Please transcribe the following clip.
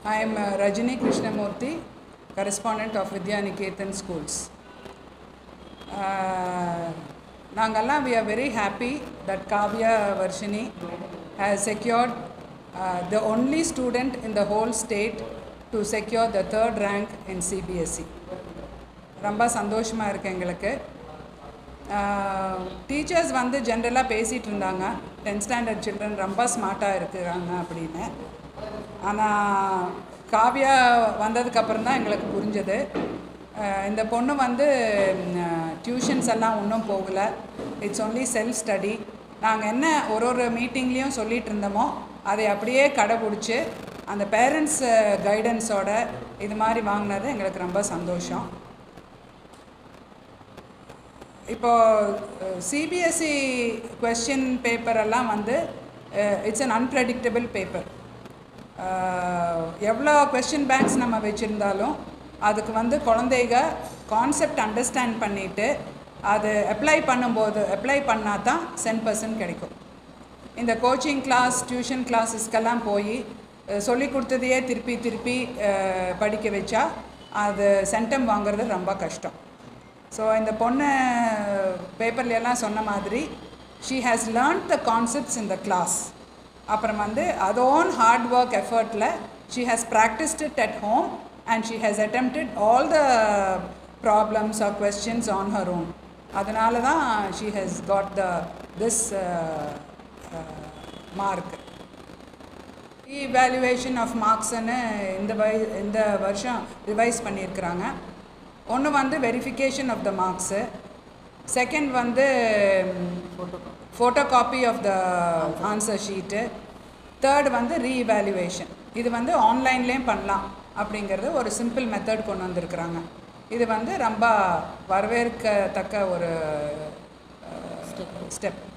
I am uh, Rajini Krishnamurthy, correspondent of Vidya Niketan Schools. Uh, நாங்கெல்லாம் we are very happy that Kavya Varshini has secured uh, the only student in the whole state to secure the third rank in CBSE. ரொம்ப சந்தோஷமாக இருக்கு எங்களுக்கு teachers வந்து ஜென்ரலாக பேசிகிட்டு இருந்தாங்க tenth standard children ரொம்ப ஸ்மார்ட்டாக இருக்கிறாங்க அப்படின்னு ஆனால் காவ்யா வந்ததுக்கப்புறம் தான் எங்களுக்கு புரிஞ்சது அஹ் இந்த பொண்ணு வந்து டியூஷன்ஸ் எல்லாம் ஒன்றும் போகலை இட்ஸ் ஒன்லி செல்ஃப் ஸ்டடி நாங்கள் என்ன ஒரு ஒரு மீட்டிங்லேயும் சொல்லிகிட்டு இருந்தோமோ அதை அப்படியே கடைபிடிச்சி அந்த பேரண்ட்ஸ் கைடன்ஸோட இது மாதிரி வாங்கினது எங்களுக்கு ரொம்ப சந்தோஷம் இப்போ சிபிஎஸ்சி கொஸ்டின் பேப்பர் எல்லாம் வந்து இட்ஸ் அன் அன்பிரடிக்டபிள் பேப்பர் எவ்வளோ கொஸ்டின் பேங்க்ஸ் நம்ம வச்சுருந்தாலும் அதுக்கு வந்து குழந்தைங்க கான்செப்ட் அண்டர்ஸ்டாண்ட் பண்ணிவிட்டு அது அப்ளை பண்ணும்போது அப்ளை பண்ணால் தான் சென் பர்சன்ட் கிடைக்கும் இந்த கோச்சிங் கிளாஸ் டியூஷன் கிளாஸஸ்க்கெல்லாம் போய் சொல்லி கொடுத்ததையே திருப்பி திருப்பி அஹ், படிக்க வச்சா அது சென்டம் வாங்குறது ரொம்ப கஷ்டம் ஸோ இந்த பொண்ணு பேப்பர்ல எல்லாம் சொன்ன மாதிரி she has learnt the concepts in the class அப்புறம் வந்து அது ஓன் ஹார்ட் ஒர்க் எஃபர்ட்டில் she has practised it at home and she has attempted all the problems or questions on her own அதனால தான் she has got the this mark evaluation of மார்க்ஸ்னு இந்த வை இந்த வருஷம் ரிவைஸ் பண்ணியிருக்கிறாங்க ஒன்று வந்து verification of the marks second வந்து photocopy of the answer sheet third வந்து ரீஇவேல்யூவேஷன் இது வந்து ஆன்லைன்லேயும் பண்ணலாம் அப்படிங்கிறது ஒரு சிம்பிள் மெத்தட் கொண்டு வந்திருக்கிறாங்க இது வந்து ரொம்ப வரவேற்கத்தக்க ஒரு ஸ்டெப்